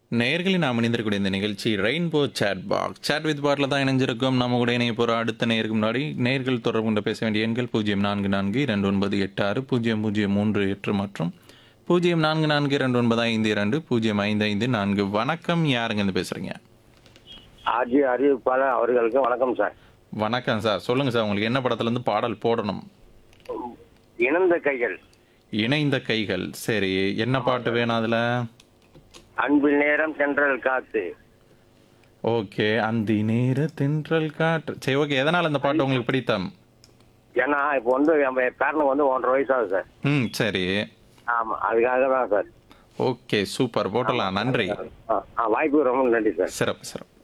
நேயர்களை நாம் இணைந்திருக்கக்கூடிய இந்த நிகழ்ச்சி rainbow chat box chat with பாட்டில் தான் இணைஞ்சிருக்கோம் நம்ம கூட இணைய போகிற அடுத்த நேருக்கு முன்னாடி நேர்கள் தொடர்பு கொண்டு பேச வேண்டிய எண்கள் பூஜ்ஜியம் நான்கு நான்கு இரண்டு ஒன்பது எட்டு ஆறு பூஜ்ஜியம் பூஜ்ஜியம் மூன்று எட்டு மற்றும் பூஜ்ஜியம் நான்கு நான்கு இரண்டு ஒன்பது ஐந்து இரண்டு பூஜ்ஜியம் ஐந்து ஐந்து நான்கு வணக்கம் யாருங்க இருந்து பேசுகிறீங்க ஆர்ஜி அறிவிப்பாளர் அவர்களுக்கு வணக்கம் சார் வணக்கம் சார் சொல்லுங்கள் சார் உங்களுக்கு என்ன படத்துலேருந்து பாடல் போடணும் இணைந்த கைகள் இணைந்த கைகள் சரி என்ன பாட்டு வேணும் அதில் அன்பில் நேரம் தென்றல் காத்து ஓகே அந்த நேர தென்றல் காற்று சரி ஓகே எதனால் அந்த பாட்டு உங்களுக்கு பிடித்தம் ஏன்னா இப்போ வந்து நம்ம பேரனுக்கு வந்து ஒன்றரை வயசு ஆகுது சார் ம் சரி ஆமா அதுக்காக தான் சார் ஓகே சூப்பர் போட்டலாம் நன்றி ஆ, ஆ, வாய்ப்புக்கு ரொம்ப நன்றி சார் சிறப்பு சிறப்பு